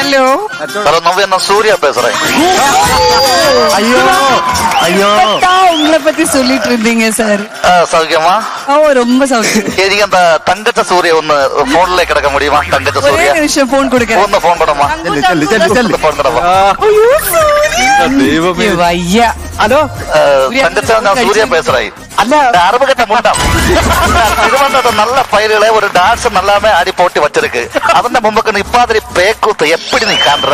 Hello hello Navya நான் சூர்யா பேசுறேன் ஐயோ ஐயோ உங்களை பத்தி சொல்லிட்டு இருந்தீங்க சார் ஆ, சௌக்கியமா ஓ ரொம்ப சௌக்கியம் എനിക്ക് എന്താ തങ്കച്ച സൂര്യ ഒന്ന് ഫോണിലേക്ക് കിടക്കാൻ முடியுமா തങ്കച്ച ஒரே സൂര്യ நிமிஷம் போன் கொடுக்கறேன் ഒന്ന് ഫോൺ കൊടമാ ചെല്ല് ചെല്ല് ചെല്ല് ചെല്ല് ഫോൺ കൊടമാ ஐயோ, சூர்யா. ஐயோ, ஐயா ഹലോ തങ്കച്ച ഞാൻ സൂര്യ பேசுறேன் അല്ല அரபு கட்ட முண்டம் திருவனந்தபுரம் நல்ல பயிர்களை ஒரு டான்ஸ் நல்லாமே ஆடி போட்டு வச்சிருக்கு அதன் மும்பக்கு நீ இப்பாதிரி பேக்கூத்து எப்படி நீ காண்ற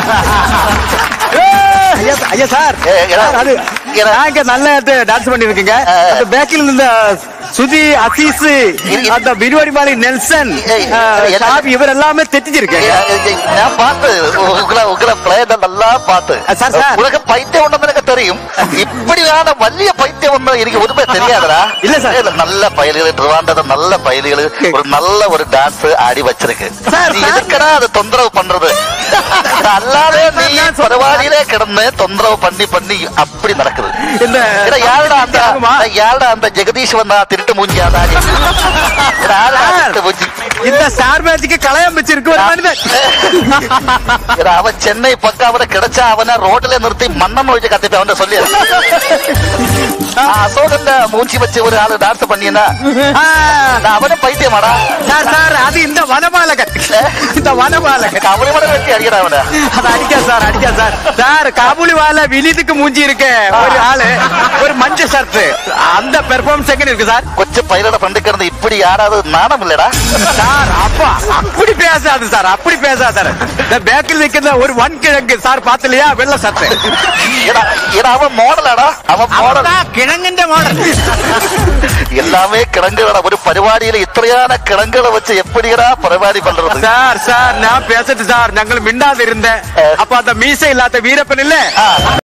ஐயா ஐயா சார் ஏ, ஏ, சார், அது ஏ, நாங்க நல்ல டான்ஸ் பண்ணிருக்கீங்க ஆ. அந்த பேக்கில் இருந்த சுதி அசீஸ் இரு- அந்த பிரிவாடி மாலி நெல்சன் ஏய், ஆ, என்ன- ஷாபி இவர் எல்லாமே தெറ്റിச்சிருக்கேன் நான் பார்த்து உங்களை உங்களை பிளேயர் நல்லா பார்த்து சார், சார். உனக்கு பைத்தியம் உണ്ടെന്ന് எனக்கு தெரியும் இப்படியான വലിയ பைத்தியம் ஒண்ணு எனக்கு ஒருமே தெரியாதுடா இல்ல, சார். இல்ல, நல்ல பயல்கள் திருவாண்டது நல்ல பயல்கள் ஒரு நல்ல ஒரு டான்ஸ் ஆடி வச்சிருக்கு சார், நீ சார். எதுக்குடா அது தொந்தரவு பண்றது அல்லாதே நீ நான் சொல்றேன். பரவாயிலே கிடந்து தொந்தரவு பண்ணி பண்ணி அப்படி நடக்குது இந்த ஏடா, யாருடா அந்த ஆகுமா? யாருடா அந்த ஜெகதீஷ் வந்தா திருட்டு மூஞ்சி அதானி யாருடா திருட்டு மூஞ்சி இந்த ஸ்டார் மேஜிக்கு களையம் வச்சிருக்கு ஒரு மனிதன் എടാ, അവൻ ചെന്നൈ പക്ക അവിടെ കിടച്ച അവനെ റോഡിലെ നിർത്തി മണ്ണെണ്ണ ഒഴിച്ച് കത്തിട്ട് അവന്റെ ചൊല്ലി അശോകന്റെ മൂഞ്ചി വെച്ച് ഒരാള് ഡാൻസ് പണിയെന്നാ ஆ, അവന് പൈത്യമാടാ சார் சார் அது இந்த வனபாலகன் இந்த வனபாலகன் കവളിമട വെട്ടി അടിയടാ അവനെ அது அடிக்கா சார் அடிக்கா சார் சார் காபூலி வால வினிதுக்கு மூஞ்சி இருக்கு ஒரு ஆளு ஒரு மஞ்ச ஷர்ட் அந்த பெர்ஃபார்மன்ஸ் எங்க இருக்கு சார் കൊച്ചു പൈലയുടെ ഫ്രണ്ടിൽ കിടന്ന് ഇപ്പിടി ആരാത് നാണമില്ലടാ சார் அப்பா அப்படி பேசாது சார் அப்படி பேசாது சார் இந்த பேக்கில் நிக்கிற ஒரு ஒன் கிழங்கு சார் பாத்தலையா வெள்ள சர்ட் എടാ എടാ അവൻ മോഡലാടാ അവൻ മോഡൽ கிழங்குன்ற மாடல் எல்லாமே கிழங்குகள ஒரு പരിപാടിയിൽ ഇത്രയാണ് കിഴങ്ങുകളെ വെച്ച് എപ്പിടിയടാ പരിപാടി പண்றது சார் சார் நான் பேசிட்டு சார் நாங்கள் மிண்டாது இருந்தேன் அப்ப அந்த மீசை இல்லாத வீரப்பன் இல்ல ആ